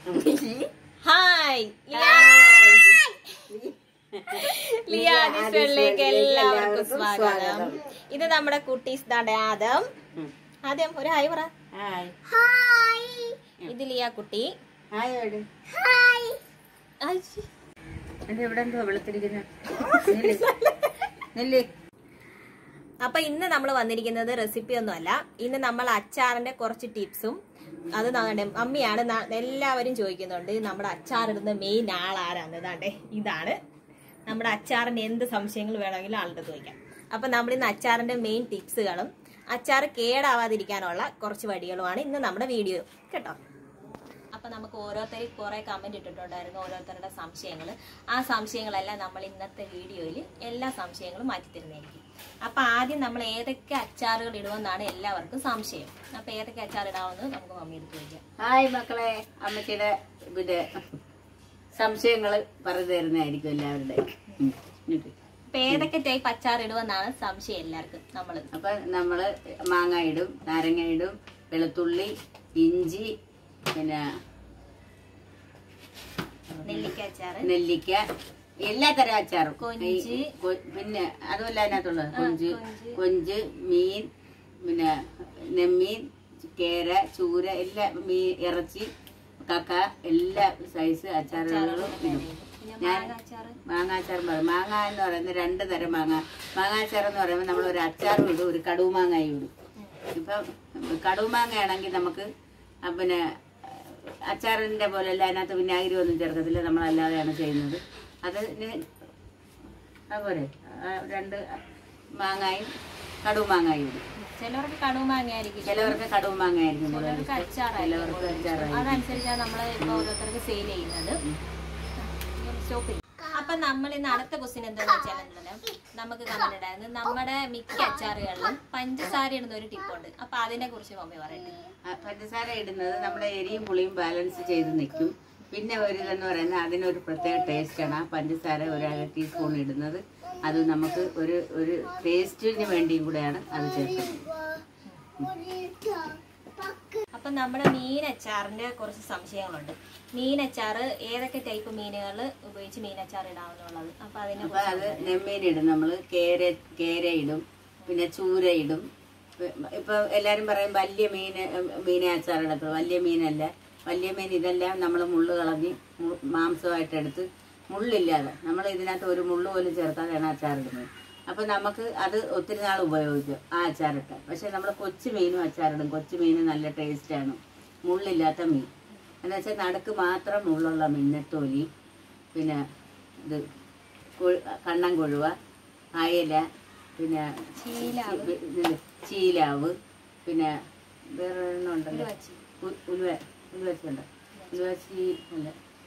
Hi ലിയാനിലേക്ക് എല്ലാവർക്കും സ്വാഗതം ഇത് നമ്മുടെ കുട്ടീസ് ദാണ്ടെ ആദം ആദ്യം ഒരു ഹായ് പറ ഹായ് ഇത് ലിയ കുട്ടി ഹായ് എവിടെ ഐ, എന്റെ ഇവിടെ എന്തോ വെളുത്തിരിക്കുന്ന നെല്ല് അപ്പൊ ഇന്ന് നമ്മൾ വന്നിരിക്കുന്നത് റെസിപ്പി ഒന്നുമല്ല ഇന്ന് നമ്മൾ അച്ചാറിന്റെ കുറച്ച് ടിപ്സും അത് നാടെ അമ്മിയാണ് ന- എല്ലാവരും ചോദിക്കുന്നുണ്ട് നമ്മുടെ അച്ചാറിടുന്ന മെയിൻ ആളാരാന്ന് ഇതാണ്ടേ ഇതാണ് നമ്മുടെ അച്ചാറിന്റെ എന്ത് സംശയങ്ങൾ വേണമെങ്കിലും ആളുടെ ചോദിക്കാം അപ്പൊ നമ്മൾ ഇന്ന് അച്ചാറിന്റെ മെയിൻ ടിപ്സുകളും അച്ചാർ കേടാവാതിരിക്കാനുള്ള കുറച്ച് വഴികളുമാണ് ഇന്ന് നമ്മുടെ വീഡിയോ കേട്ടോ അപ്പൊ നമുക്ക് ഓരോരുത്തർ കുറെ കമന്റ് ഇട്ടിട്ടുണ്ടായിരുന്നു ഓരോരുത്തരുടെ സംശയങ്ങൾ ആ സംശയങ്ങളെല്ലാം നമ്മൾ ഇന്നത്തെ വീഡിയോയിൽ എല്ലാ സംശയങ്ങളും മാറ്റി തരുന്നതായിരിക്കും അപ്പൊ ആദ്യം നമ്മൾ ഏതൊക്കെ അച്ചാറുകൾ ഇടുമെന്നാണ് എല്ലാവർക്കും സംശയം അപ്പൊ ഏതൊക്കെ അച്ചാർ ഇടാമെന്ന് നമുക്ക് മമ്മി എടുത്ത് ചോദിക്കാം ഹായ് മക്കളെ അമ്മച്ചിയുടെ പിന്നെ സംശയങ്ങള് പറഞ്ഞു തരുന്നതായിരിക്കും എല്ലാവരുടെ ഉം. ഇങ്ങോട്ട്. അപ്പൊ ഏതൊക്കെ ടൈപ്പ് അച്ചാർ ഇടുമെന്നാണ് സംശയം എല്ലാവർക്കും നമ്മൾ അപ്പൊ നമ്മള് മാങ്ങ ഇടും നാരങ്ങ ഇടും വെളുത്തുള്ളി ഇഞ്ചി പിന്നെ നെല്ലിക്ക അച്ചാർ നെല്ലിക്ക എല്ലാ തരം അച്ചാറും കൊഞ്ച്. ഈ കൊ- പിന്നെ അതുമല്ല അതിനകത്തുള്ളത് കൊഞ്ച് കൊഞ്ച്. കൊഞ്ച് മീൻ പിന്നെ നെമ്മീൻ കേര ചൂര എല്ലാ മീൻ ഇറച്ചി കക്ക എല്ലാ സൈസ് അച്ചാറുകളും ഇടും പിന്നെ ഞാൻ മാങ്ങ അച്ചാർ മാങ്ങാച്ചാർ പറയും മാങ്ങ എന്ന് പറയുന്നത് രണ്ട് തരം മാങ്ങ മാങ്ങാച്ചാർ എന്ന് പറയുമ്പോൾ നമ്മൾ ഒരു അച്ചാറും ഇടും ഒരു കടുമാങ്ങയും ഇടും ഇപ്പം കടുമാങ്ങ ആണെങ്കിൽ നമുക്ക് ആ പിന്നെ അച്ചാറിന്റെ പോലെ അല്ല അതിനകത്ത് വിനാഗിരി ഒന്നും ചേർക്കത്തില്ല നമ്മളല്ലാതെയാണ് ചെയ്യുന്നത് അത് അതുപോലെ ആ രണ്ട് മാങ്ങായും കടുമാങ്ങയും ഇടും ചിലവർക്ക് കടുവ മാങ്ങയായിരിക്കും ചിലവർക്ക് കടുമാങ്ങയായിരിക്കും കൂടുതൽ ചിലവർക്ക് ഇഷ്ടം. അച്ചാറായിരിക്കും ചിലവർക്ക് കൂടുതൽ ഇഷ്ടം. അച്ചാറായിരിക്കും അതനുസരിച്ചാണ് നമ്മൾ ഇപ്പൊ ഓരോരുത്തർക്ക് സെയിൽ ചെയ്യുന്നത് സ്റ്റോപ്പ് അപ്പൊ നമ്മൾ ഇന്ന് അടുത്ത ക്വസ്റ്റ്യൻ എന്താന്ന് വെച്ചാലുണ്ടല്ലോ നമുക്ക് കമന്റ് ഉണ്ടായിരുന്നു നമ്മുടെ മിക്ക അച്ചാറുകളിലും പഞ്ചസാര ഇടുന്ന ഒരു ടിപ്പുണ്ട് അപ്പൊ അതിനെ കുറിച്ച് മമ്മി പറയട്ടെ ആ, പഞ്ചസാര ഇടുന്നത് നമ്മുടെ എരിയും പുളിയും ബാലൻസ് ചെയ്ത് നിൽക്കും പിന്നെ ഒരു ഇതെന്ന് പറയുന്നത് അതിനൊരു പ്രത്യേക ടേസ്റ്റാണ് ആ പഞ്ചസാര ഒരു അര ടീസ്പൂൺ ഇടുന്നത് അത് നമുക്ക് ഒരു ഒരു ടേസ്റ്റിന് വേണ്ടിയും കൂടെയാണ് അത് ചേർക്കുന്നത് അപ്പൊ നമ്മുടെ മീൻ അച്ചാറിന്റെ കുറച്ച് സംശയങ്ങളുണ്ട് മീൻ അച്ചാറ് ഏതൊക്കെ ടൈപ്പ് മീനുകൾ ഉപയോഗിച്ച് മീൻ അച്ചാർ ഇടാമെന്നുള്ളത് അപ്പൊ അതിനെ അപ്പൊ അത് നെമ്മീൻ ഇടും നമ്മള് കേര കേര ഇടും പിന്നെ ചൂര ഇടും ഇപ്പൊ എല്ലാരും പറയും വലിയ മീൻ മീനെ അച്ചാറിടത്തുള്ളൂ വലിയ മീനല്ല വലിയ മീൻ ഇതെല്ലാം നമ്മൾ മുള്ള് കളഞ്ഞ് മു- മാംസമായിട്ട് എടുത്ത് മുള്ളില്ലാതെ നമ്മൾ ഇതിനകത്ത് ഒരു മുള്ള് പോലും ചേർക്കാതെയാണ് അച്ചാറിടുന്നത് അപ്പൊ നമുക്ക് അത് ഒത്തിരി നാൾ ഉപയോഗിക്കും ആ അച്ചാറിട്ട് പക്ഷെ നമ്മൾ കൊച്ചു മീനും അച്ചാറിടും കൊച്ചു മീൻ നല്ല ടേസ്റ്റാണ് മുള്ളില്ലാത്ത മീൻ എന്ന് വെച്ചാൽ നടുക്ക് മാത്രം മുള്ളുള്ള മിന്നത്തോലി പിന്നെ ഇത് കൊഴു- കണ്ണൻ കൊഴുവ അയല പിന്നെ ചീലാവ്. ഇത് ചീലാവ് പിന്നെ വേറെ ഒരെണ്ണം ഉണ്ടല്ലോ ഉലുവച്ചി. ഉ- ഉലുവ ഉലുവച്ചുണ്ട് ഉലുവച്ചി അല്ല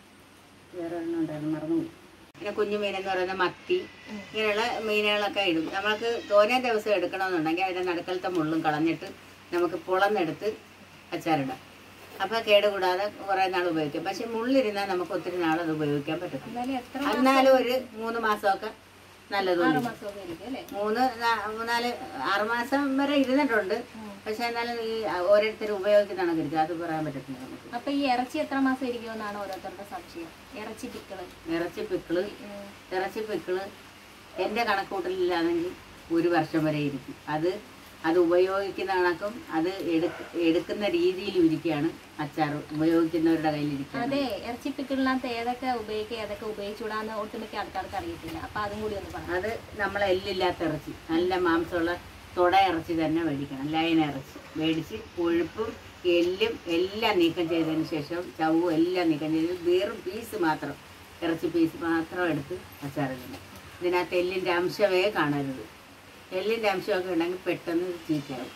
വേറെ ഒരെണ്ണം ഉണ്ടായിരുന്നു മറന്നുപോയി പിന്നെ കുഞ്ഞു മീൻ എന്ന് പറയുന്ന മത്തി ഇങ്ങനെയുള്ള മീനുകളൊക്കെ ഇടും നമ്മൾക്ക് തോനെ ദിവസം എടുക്കണമെന്നുണ്ടെങ്കിൽ അതിൻ്റെ നടുക്കലത്തെ മുള്ളും കളഞ്ഞിട്ട് നമുക്ക് പുളന്നെടുത്ത് അച്ചാറിടാം അപ്പോൾ കേടുകൂടാതെ കുറേ നാൾ ഉപയോഗിക്കാം പക്ഷെ മുള്ളിരുന്നാൽ നമുക്ക് ഒത്തിരി നാൾ അത് ഉപയോഗിക്കാൻ പറ്റത്തില്ല എന്നാലും എത്ര എന്നാലും ഒരു മൂന്ന് മാസമൊക്കെ നല്ലതുണ്ട് മാസമൊക്കെ ആയിരിക്കും അല്ലേ മൂന്ന് നാ- മൂന്നാല് ആറുമാസം വരെ ഇരുന്നിട്ടുണ്ട് പക്ഷെ എന്നാലും ഈ ഓരോരുത്തർ ഉപയോഗിക്കുന്ന കണക്കിരിക്കും അത് പറയാൻ പറ്റത്തില്ല നമുക്ക് അപ്പൊ ഈ ഇറച്ചി എത്ര മാസം ഇരിക്കുമെന്നാണ് ഓരോരുത്തരുടെ സംശയം ഇറച്ചി പിക്കള് ഇറച്ചി പിക്കിള് ഇറച്ചി പിക്കിള് എൻ്റെ കണക്കൂട്ടലിലാണെങ്കിൽ ഒരു വർഷം വരെ ഇരിക്കും അത് അത് ഉപയോഗിക്കുന്ന കണക്കും അത് എടുക്ക എടുക്കുന്ന രീതിയിലും ഇരിക്കുകയാണ് അച്ചാർ ഉപയോഗിക്കുന്നവരുടെ കയ്യിലിരിക്കുക അതെ ഇറച്ചി പിക്കിളിനകത്ത് ഏതൊക്കെ ഉപയോഗിക്കുക ഏതൊക്കെ ഉപയോഗിച്ചുകൂടാന്ന് ഒട്ടുമിക്ക ആൾക്കാർക്ക് അറിയത്തില്ല അപ്പൊ അതും കൂടി ഒന്ന് പറയാം അത് നമ്മൾ എല്ലില്ലാത്ത ഇറച്ചി നല്ല മാംസമുള്ള തുട ഇറച്ചി തന്നെ മേടിക്കണം ലൈൻ ഇറച്ചി മേടിച്ച് കൊഴുപ്പും എല്ലും എല്ലാം നീക്കം ചെയ്തതിന് ശേഷം ചവും എല്ലാം നീക്കം ചെയ്ത് വെറും പീസ് മാത്രം ഇറച്ചി പീസ് മാത്രം എടുത്ത് അച്ചാറിടണം ഇതിനകത്ത് എല്ലിൻ്റെ അംശമേ കാണരുത് എല്ലിൻ്റെ അംശമൊക്കെ ഉണ്ടെങ്കിൽ പെട്ടെന്ന് ചീത്തയാവും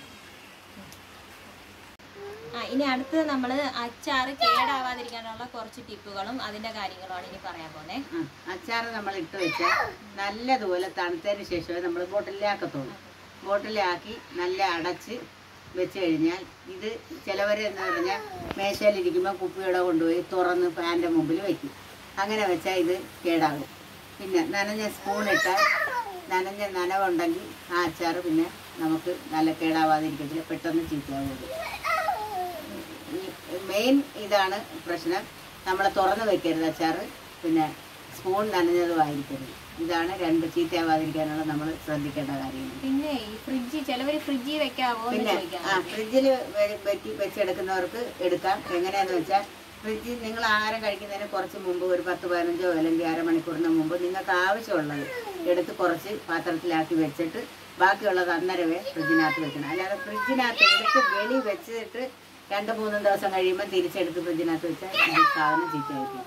ആ ഇനി അടുത്തത് നമ്മൾ അച്ചാറ് കേടാവാതിരിക്കാനുള്ള കുറച്ച് ടിപ്പുകളും അതിന്റെ കാര്യങ്ങളുമാണ് ഇനി പറയാൻ പോന്നെ ആ, അച്ചാറ് നമ്മൾ ഇട്ട് വെച്ചാൽ നല്ലതുപോലെ തണുത്തതിന് ശേഷമേ നമ്മൾ ബോട്ടിലാക്കത്തുള്ളൂ ബോട്ടിലാക്കി നല്ല അടച്ച് വെച്ച് കഴിഞ്ഞാൽ ഇത് ചിലവർ എന്ന് പറഞ്ഞാൽ മേശയിലിരിക്കുമ്പോൾ കുപ്പിയുടെ കൊണ്ടുപോയി തുറന്ന് ഫാൻ്റെ മുമ്പിൽ വെക്കും അങ്ങനെ വെച്ചാൽ ഇത് കേടാകും പിന്നെ നനഞ്ഞ സ്പൂൺ ഇട്ടാൽ നനഞ്ഞ നനവുണ്ടെങ്കിൽ ആ അച്ചാറ് പിന്നെ നമുക്ക് നല്ല കേടാവാതിരിക്കത്തില്ല പെട്ടെന്ന് ചീത്തയാവുള്ളൂ മെയിൻ ഇതാണ് പ്രശ്നം നമ്മൾ തുറന്ന് വെക്കരുത് അച്ചാറ് പിന്നെ സ്പൂൺ നനഞ്ഞതുമായിരിക്കരുത് ഇതാണ് രണ്ട് ചീത്തയാവാതിരിക്കാനുള്ള നമ്മൾ ശ്രദ്ധിക്കേണ്ട കാര്യങ്ങൾ പിന്നെ ഈ ഫ്രിഡ്ജ് ചിലവര് ഫ്രിഡ്ജിൽ വെക്കാവോ എന്ന് പിന്നെ ചോദിക്കാം ആ ഫ്രിഡ്ജിൽ വെറ്റി വെച്ചെടുക്കുന്നവർക്ക് എടുക്കാം എങ്ങനെയാന്ന് വെച്ചാൽ ഫ്രിഡ്ജിൽ നിങ്ങൾ ആഹാരം കഴിക്കുന്നതിന് കുറച്ച് മുമ്പ് ഒരു പത്ത് പതിനഞ്ചോ അല്ലെങ്കിൽ അരമണിക്കൂറിന് മുമ്പ് നിങ്ങൾക്ക് ആവശ്യമുള്ളത് എടുത്ത് കുറച്ച് പാത്രത്തിലാക്കി വെച്ചിട്ട് ബാക്കിയുള്ളത് അന്നേരമേ ഫ്രിഡ്ജിനകത്ത് വെക്കണം അല്ലാതെ ഫ്രിഡ്ജിനകത്ത് എടുത്ത് വെളി വെച്ചിട്ട് രണ്ട് മൂന്നും ദിവസം കഴിയുമ്പോൾ തിരിച്ചെടുത്ത് ഫ്രിഡ്ജിനകത്ത് വെച്ചാൽ ഈ സാധനം ചീത്തയായിരിക്കും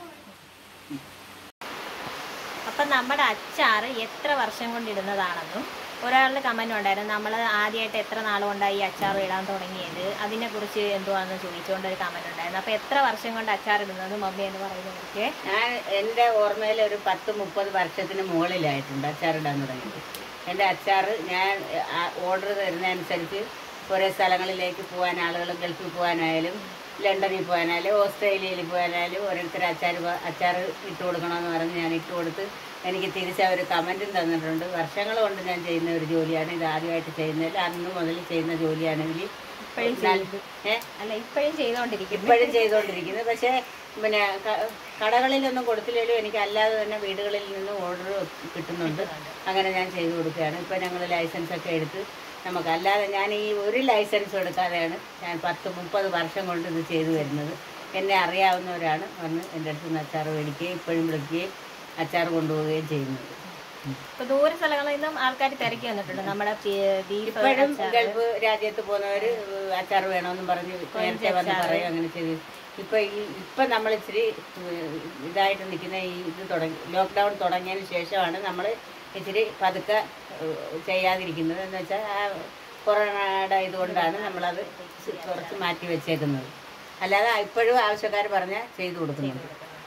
അപ്പം നമ്മുടെ അച്ചാർ എത്ര വർഷം കൊണ്ട് ഇടുന്നതാണെന്നും ഒരാളുടെ കമന്റ് ഉണ്ടായിരുന്നു നമ്മൾ ആദ്യമായിട്ട് എത്ര നാൾ കൊണ്ടാണ് ഈ അച്ചാർ ഇടാൻ തുടങ്ങിയത് അതിനെക്കുറിച്ച് എന്തുവാണെന്ന് ചോദിച്ചുകൊണ്ട് ഒരു കമന്റ് ഉണ്ടായിരുന്നു അപ്പോൾ എത്ര വർഷം കൊണ്ട് അച്ചാർ ഇടുന്നത് മമ്മി എന്ന് പറയുന്നവർക്ക് ഞാൻ എൻ്റെ ഓർമ്മയിൽ ഒരു പത്ത് മുപ്പത് വർഷത്തിന് മുകളിലായിട്ടുണ്ട് അച്ചാറിടാൻ തുടങ്ങിയത് എൻ്റെ അച്ചാർ ഞാൻ ഓർഡർ തരുന്നതനുസരിച്ച് ഓരോ സ്ഥലങ്ങളിലേക്ക് പോകാൻ ആളുകൾ ഗൾഫിൽ പോകാനായാലും ലണ്ടനിൽ പോകാനായാലും ഓസ്ട്രേലിയയിൽ പോകാനായാലും ഓരോരുത്തർ അച്ചാർ അച്ചാർ ഇട്ട് കൊടുക്കണമെന്ന് പറഞ്ഞ് ഞാൻ ഇട്ട് കൊടുത്ത് എനിക്ക് തിരിച്ച് അവർ കമൻറ്റും തന്നിട്ടുണ്ട് വർഷങ്ങൾ കൊണ്ട് ഞാൻ ചെയ്യുന്ന ഒരു ജോലിയാണ് ഇത് ആദ്യമായിട്ട് ചെയ്യുന്നതിൽ അന്ന് മുതൽ ചെയ്യുന്ന ജോലിയാണെങ്കിൽ ഇപ്പോഴും നല്ല- ഏ അല്ല ഇപ്പോഴും ചെയ്തുകൊണ്ടിരിക്കുന്നു ഇപ്പോഴും ചെയ്തുകൊണ്ടിരിക്കുന്നത് പക്ഷേ പിന്നെ ക- കടകളിലൊന്നും കൊടുത്തില്ലെങ്കിലും എനിക്ക് അല്ലാതെ തന്നെ വീടുകളിൽ നിന്ന് ഓർഡർ കിട്ടുന്നുണ്ട് അങ്ങനെ ഞാൻ ചെയ്തു കൊടുക്കുകയാണ് ഇപ്പം ഞങ്ങൾ ലൈസൻസ് ഒക്കെ എടുത്ത് നമുക്ക് അല്ലാതെ ഞാൻ ഈ ഒരു ലൈസൻസ് എടുക്കാതെയാണ് ഞാൻ പത്ത് മുപ്പത് വർഷം കൊണ്ട് ഇത് ചെയ്തു വരുന്നത് എന്നെ അറിയാവുന്നവരാണ് വന്ന് എൻ്റെ അടുത്ത് നിന്ന് അച്ചാർ മേടിക്കുകയും ഇപ്പോഴും വിളിക്കുകയും അച്ചാർ കൊണ്ടുപോവുകയും ചെയ്യുന്നത് ഇപ്പൊ ദൂര സ്ഥലങ്ങളിൽ നിന്നും ആൾക്കാർ തിരക്കി വന്നിട്ടുണ്ട് നമ്മുടെ ബീഫ് ഇപ്പോഴും ഗൾഫ് രാജ്യത്ത് പോകുന്നവര് അച്ചാർ വേണമെന്നും പറഞ്ഞ് നേരത്തെ വന്ന് പറയും അങ്ങനെ ചെയ്ത് ഇപ്പൊ ഈ ഇപ്പൊ നമ്മൾ ഇച്ചിരി ഏഹ്, ഇതായിട്ട് നിൽക്കുന്ന ഈ ഇത് തുടങ്ങി ലോക്ക്ഡൗൺ തുടങ്ങിയതിന് ശേഷമാണ് നമ്മൾ ഇച്ചിരി പതുക്കെ ഏഹ്, ചെയ്യാതിരിക്കുന്നത് എന്ന് വെച്ചാൽ ആ കൊറോണയുടെ ഇതുകൊണ്ടാണ് നമ്മളത് കുറച്ച് മാറ്റി വെച്ചേക്കുന്നത് അല്ലാതെ ഇപ്പോഴും ആവശ്യക്കാർ പറഞ്ഞാൽ ചെയ്തു കൊടുക്കുന്നുണ്ട്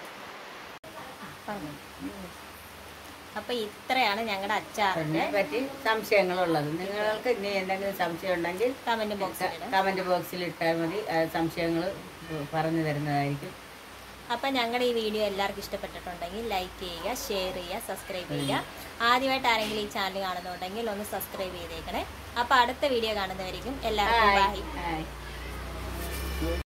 അപ്പൊ ഇത്രയാണ് ഞങ്ങളുടെ അച്ചാറിന്റെ അതിനെ പറ്റി സംശയങ്ങളുള്ളത് നിങ്ങൾക്ക് ഇനി എന്തെങ്കിലും സംശയം ഉണ്ടെങ്കിൽ കമന്റ് ബോക്സിൽ കമന്റ് ബോക്സിൽ ഇട്ടാൽ മതി സംശയങ്ങൾ പറഞ്ഞു തരുന്നതായിരിക്കും അപ്പൊ ഞങ്ങളുടെ ഈ വീഡിയോ എല്ലാവർക്കും ഇഷ്ടപ്പെട്ടിട്ടുണ്ടെങ്കിൽ ലൈക്ക് ചെയ്യുക ഷെയർ ചെയ്യുക സബ്സ്ക്രൈബ് ചെയ്യുക ആദ്യമായിട്ട് ആരെങ്കിലും ഈ ചാനൽ കാണുന്നുണ്ടെങ്കിൽ ഒന്ന് സബ്സ്ക്രൈബ് ചെയ്തേക്കണേ അപ്പൊ അടുത്ത വീഡിയോ കാണുന്നവരിക്കും എല്ലാവർക്കും ബൈ Bye.